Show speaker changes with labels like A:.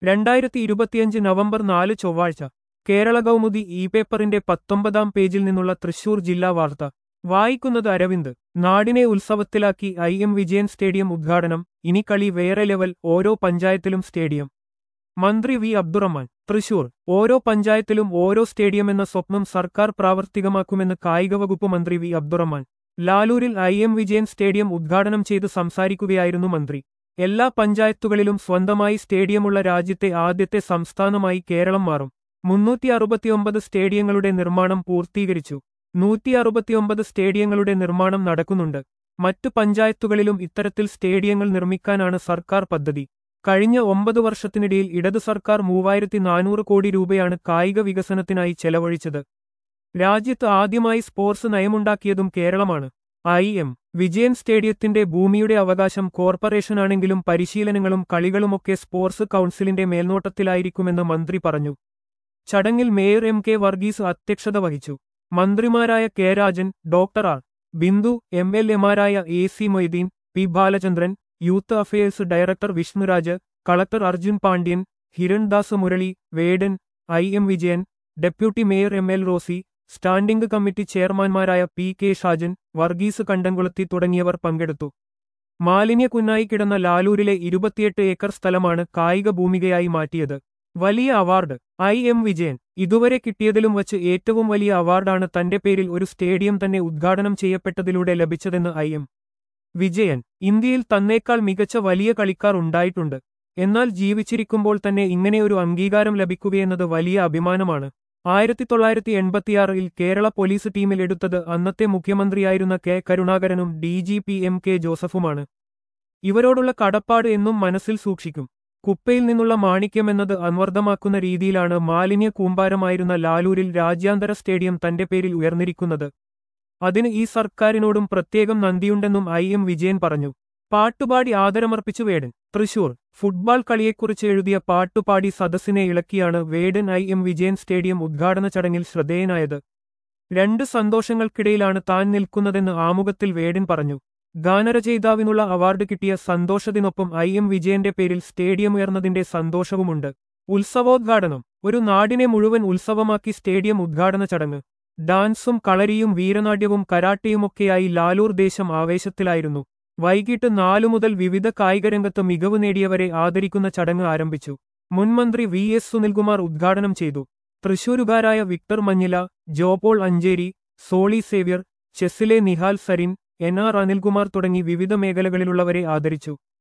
A: രണ്ടായിരത്തി ഇരുപത്തിയഞ്ച് നവംബർ നാല് ചൊവ്വാഴ്ച കേരള കൗമുദി ഇ പേപ്പറിന്റെ പത്തൊമ്പതാം പേജിൽ നിന്നുള്ള തൃശൂർ ജില്ലാ വാർത്ത വായിക്കുന്നത് അരവിന്ദ് നാടിനെ ഉത്സവത്തിലാക്കി ഐ എം വിജയൻ സ്റ്റേഡിയം ഉദ്ഘാടനം ഇനി കളി വേറെ ലെവൽ ഓരോ പഞ്ചായത്തിലും സ്റ്റേഡിയം മന്ത്രി വി അബ്ദുറഹ്മാൻ തൃശൂർ ഓരോ പഞ്ചായത്തിലും ഓരോ സ്റ്റേഡിയം എന്ന സ്വപ്നം സർക്കാർ പ്രാവർത്തികമാക്കുമെന്ന് കായികവകുപ്പ് മന്ത്രി വി അബ്ദുറഹ്മാൻ ലാലൂരിൽ ഐ എം വിജയൻ സ്റ്റേഡിയം ഉദ്ഘാടനം ചെയ്ത് സംസാരിക്കുകയായിരുന്നു മന്ത്രി എല്ലാ പഞ്ചായത്തുകളിലും സ്വന്തമായി സ്റ്റേഡിയമുള്ള രാജ്യത്തെ ആദ്യത്തെ സംസ്ഥാനമായി കേരളം മാറും മുന്നൂറ്റി അറുപത്തിയൊമ്പത് സ്റ്റേഡിയങ്ങളുടെ നിർമ്മാണം പൂർത്തീകരിച്ചു നൂറ്റി അറുപത്തിയൊമ്പത് സ്റ്റേഡിയങ്ങളുടെ നിർമ്മാണം നടക്കുന്നുണ്ട് മറ്റു പഞ്ചായത്തുകളിലും ഇത്തരത്തിൽ സ്റ്റേഡിയങ്ങൾ നിർമ്മിക്കാനാണ് സർക്കാർ പദ്ധതി കഴിഞ്ഞ ഒമ്പത് വർഷത്തിനിടയിൽ ഇടതു സർക്കാർ മൂവായിരത്തി നാനൂറ് കോടി രൂപയാണ് കായിക വികസനത്തിനായി ചെലവഴിച്ചത് രാജ്യത്ത് ആദ്യമായി സ്പോർട്സ് നയമുണ്ടാക്കിയതും കേരളമാണ് ഐ എം വിജയൻ സ്റ്റേഡിയത്തിന്റെ ഭൂമിയുടെ അവകാശം കോർപ്പറേഷനാണെങ്കിലും പരിശീലനങ്ങളും കളികളുമൊക്കെ സ്പോർട്സ് കൗൺസിലിന്റെ മേൽനോട്ടത്തിലായിരിക്കുമെന്ന് മന്ത്രി പറഞ്ഞു ചടങ്ങിൽ മേയർ എം കെ വർഗീസ് അധ്യക്ഷത വഹിച്ചു മന്ത്രിമാരായ K Rajan doctor R Bindu M L എമാരായ A C Moideen P Balachandran youth affairs director Vishnuraj collector Arjun Pandian Hirandas Murali Vedan I M Vijayan deputy mayor M L Rosy standing committee ചെയർമാൻമാരായ പി കെ ഷാജൻ വർഗീസ് കണ്ടംകുളത്തി തുടങ്ങിയവർ പങ്കെടുത്തു മാലിന്യക്കുന്നായി കിടന്ന ലാലൂരിലെ ഇരുപത്തിയെട്ട് ഏക്കർ സ്ഥലമാണ് കായിക ഭൂമികയായി മാറ്റിയത് വലിയ അവാർഡ് ഐ എം വിജയൻ ഇതുവരെ കിട്ടിയതിലും വച്ച് ഏറ്റവും വലിയ അവാർഡാണ് തന്റെ പേരിൽ ഒരു സ്റ്റേഡിയം തന്നെ ഉദ്ഘാടനം ചെയ്യപ്പെട്ടതിലൂടെ ലഭിച്ചതെന്ന് ഐ എം വിജയൻ ഇന്ത്യയിൽ തന്നേക്കാൾ മികച്ച വലിയ കളിക്കാർ ഉണ്ടായിട്ടുണ്ട് എന്നാൽ ജീവിച്ചിരിക്കുമ്പോൾ തന്നെ ഇങ്ങനെയൊരു അംഗീകാരം ലഭിക്കുകയെന്നത് വലിയ അഭിമാനമാണ് ആയിരത്തി തൊള്ളായിരത്തി എൺപത്തിയാറിൽ കേരള പോലീസ് ടീമിൽ എടുത്തത് അന്നത്തെ മുഖ്യമന്ത്രിയായിരുന്ന കെ കരുണാകരനും D G P M K ജോസഫുമാണ് ഇവരോടുള്ള കടപ്പാട് എന്നും മനസ്സിൽ സൂക്ഷിക്കും കുപ്പയിൽ നിന്നുള്ള മാണിക്യമെന്നത് അന്വർത്ഥമാക്കുന്ന രീതിയിലാണ് മാലിന്യ കൂമ്പാരമായിരുന്ന ലാലൂരിൽ രാജ്യാന്തര സ്റ്റേഡിയം തന്റെ പേരിൽ ഉയർന്നിരിക്കുന്നത് അതിന് ഈ സർക്കാരിനോടും പ്രത്യേകം നന്ദിയുണ്ടെന്നും ഐ എം വിജയൻ പറഞ്ഞു പാട്ടുപാടി ആദരമർപ്പിച്ചു വേടൻ തൃശൂർ ഫുട്ബോൾ കളിയെക്കുറിച്ച് എഴുതിയ പാട്ടുപാടി സദസ്സിനെ ഇളക്കിയാണ് Vedan I M Vijayan stadium ഉദ്ഘാടന ചടങ്ങിൽ ശ്രദ്ധേയനായത് രണ്ട് സന്തോഷങ്ങൾക്കിടയിലാണ് താൻ നിൽക്കുന്നതെന്ന് ആമുഖത്തിൽ വേടൻ പറഞ്ഞു ഗാനരചയിതാവിനുള്ള അവാർഡ് കിട്ടിയ സന്തോഷത്തിനൊപ്പം ഐ എം വിജയന്റെ പേരിൽ സ്റ്റേഡിയം ഉയർന്നതിന്റെ സന്തോഷവുമുണ്ട് ഉത്സവോദ്ഘാടനം ഒരു നാടിനെ മുഴുവൻ ഉത്സവമാക്കി സ്റ്റേഡിയം ഉദ്ഘാടന ചടങ്ങ് ഡാൻസും കളരിയും വീരനാട്യവും കരാട്ടയുമൊക്കെയായി ലാലൂർ ദേശം ആവേശത്തിലായിരുന്നു വൈകിട്ട് നാലു മുതൽ വിവിധ കായികരംഗത്ത് മികവ് നേടിയവരെ ആദരിക്കുന്ന ചടങ്ങ് ആരംഭിച്ചു മുൻമന്ത്രി വി എസ് സുനിൽകുമാർ ഉദ്ഘാടനം ചെയ്തു തൃശൂരുകാരായ വിക്ടർ മഞ്ഞില ജോപോൾ അഞ്ചേരി സോളി സേവ്യർ ചെസ്സിലെ നിഹാൽ സരിൻ എൻ ആർ അനിൽകുമാർ തുടങ്ങി വിവിധ മേഖലകളിലുള്ളവരെ ആദരിച്ചു